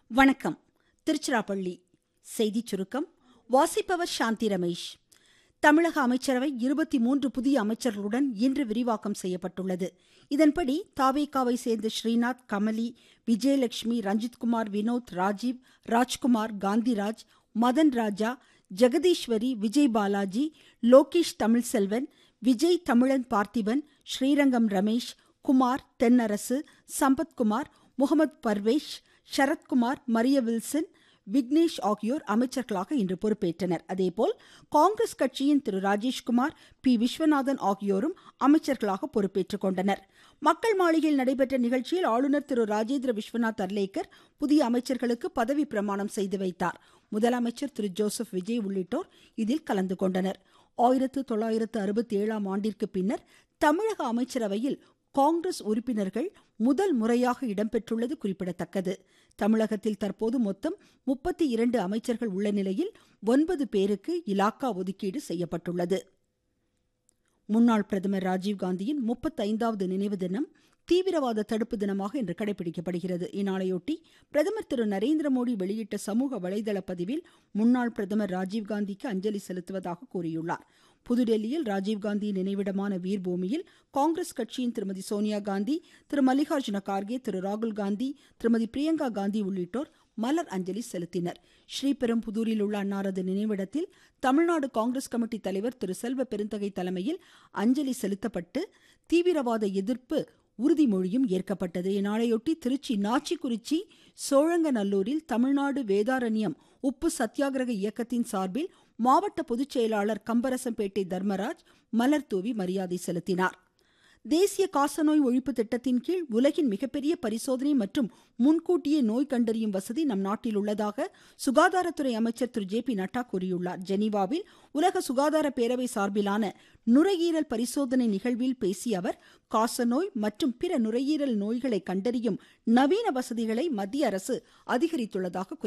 வணக்கம் திருச்சிராப்பள்ளி செய்திச் சுருக்கம் வாசிப்பவர் சாந்தி ரமேஷ் தமிழக அமைச்சரவை இருபத்தி மூன்று புதிய அமைச்சர்களுடன் இன்று விரிவாக்கம் செய்யப்பட்டுள்ளது இதன்படி தாவேகாவை சேர்ந்த ஸ்ரீநாத் கமலி விஜயலட்சுமி ரஞ்சித்குமார் வினோத் ராஜீவ் ராஜ்குமார் காந்திராஜ் மதன் ராஜா ஜெகதீஸ்வரி விஜய் பாலாஜி லோகேஷ் தமிழ்செல்வன் விஜய் தமிழன் பார்த்திபன் ஸ்ரீரங்கம் ரமேஷ் குமார் தென்னரசு சம்பத்குமார் முகமது பர்வேஷ் சரத்குமார் மரிய வில்சன் விக்னேஷ் ஆகியோர் அமைச்சர்களாக இன்று பொறுப்பேற்றனர் அதேபோல் காங்கிரஸ் கட்சியின் திரு ராஜேஷ்குமார் பி விஸ்வநாதன் ஆகியோரும் அமைச்சர்களாக பொறுப்பேற்றுக் கொண்டனர் மக்கள் மாளிகையில் நடைபெற்ற நிகழ்ச்சியில் ஆளுநர் திரு ராஜேந்திர விஸ்வநாத் அர்லேக்கர் புதிய அமைச்சர்களுக்கு பதவி பிரமாணம் செய்து வைத்தார் முதலமைச்சர் திரு ஜோசப் விஜய் உள்ளிட்டோர் இதில் கலந்து கொண்டனர் ஆயிரத்து தொள்ளாயிரத்து அறுபத்தி ஏழாம் ஆண்டிற்கு பின்னர் தமிழக அமைச்சரவையில் காங்கிரஸ் உறுப்பினர்கள் முதல் முறையாக இடம்பெற்றுள்ளது குறிப்பிடத்தக்கது தமிழகத்தில் தற்போது மொத்தம் முப்பத்தி இரண்டு அமைச்சர்கள் உள்ள நிலையில் ஒன்பது பேருக்கு இலாக்கா ஒதுக்கீடு செய்யப்பட்டுள்ளது முன்னாள் பிரதமர் ராஜீவ்காந்தியின் முப்பத்தைந்தாவது நினைவு தினம் தீவிரவாத தடுப்பு தினமாக இன்று கடைபிடிக்கப்படுகிறது இந்நாளையொட்டி பிரதமர் திரு நரேந்திர மோடி வெளியிட்ட சமூக வலைதள பதிவில் முன்னாள் பிரதமர் ராஜீவ்காந்திக்கு அஞ்சலி செலுத்துவதாக கூறியுள்ளார் புதுடெல்லியில் ராஜீவ்காந்தி நினைவிடமான வீர்பூமியில் காங்கிரஸ் கட்சியின் திருமதி சோனியா காந்தி திரு மல்லிகார்ஜுன கார்கே திரு ராகுல் காந்தி திருமதி பிரியங்கா காந்தி உள்ளிட்டோர் மலர் அஞ்சலி செலுத்தினர் ஸ்ரீபெரும்புதூரில் உள்ள அன்னாரது நினைவிடத்தில் தமிழ்நாடு காங்கிரஸ் கமிட்டி தலைவர் திரு செல்வ பெருந்தகை தலைமையில் அஞ்சலி செலுத்தப்பட்டு தீவிரவாத எதிர்ப்பு உறுதிமொழியும் ஏற்கப்பட்டது இந்நாளையொட்டி திருச்சி நாச்சிக்குறிச்சி சோழங்கநல்லூரில் தமிழ்நாடு வேதாரண்யம் உப்பு சத்தியாகிரக இயக்கத்தின் சார்பில் மாவட்ட பொதுச் செயலாளர் கம்பரசம்பேட்டை தர்மராஜ் மலர் தூவி மரியாதை செலுத்தினார் தேசிய காசநோய் ஒழிப்பு திட்டத்தின் கீழ் உலகின் மிகப்பெரிய பரிசோதனை மற்றும் முன்கூட்டியே நோய் கண்டறியும் வசதி நம் நாட்டில் உள்ளதாக சுகாதாரத்துறை அமைச்சர் திரு ஜே பி நட்டா கூறியுள்ளார் ஜெனீவாவில் உலக சுகாதார பேரவை சார்பிலான நுரையீரல் பரிசோதனை நிகழ்வில் பேசிய அவர் காசநோய் மற்றும் பிற நுரையீரல் நோய்களை கண்டறியும் நவீன வசதிகளை மத்திய அரசு அதிகரித்துள்ளதாக குறிப்பிட்டார்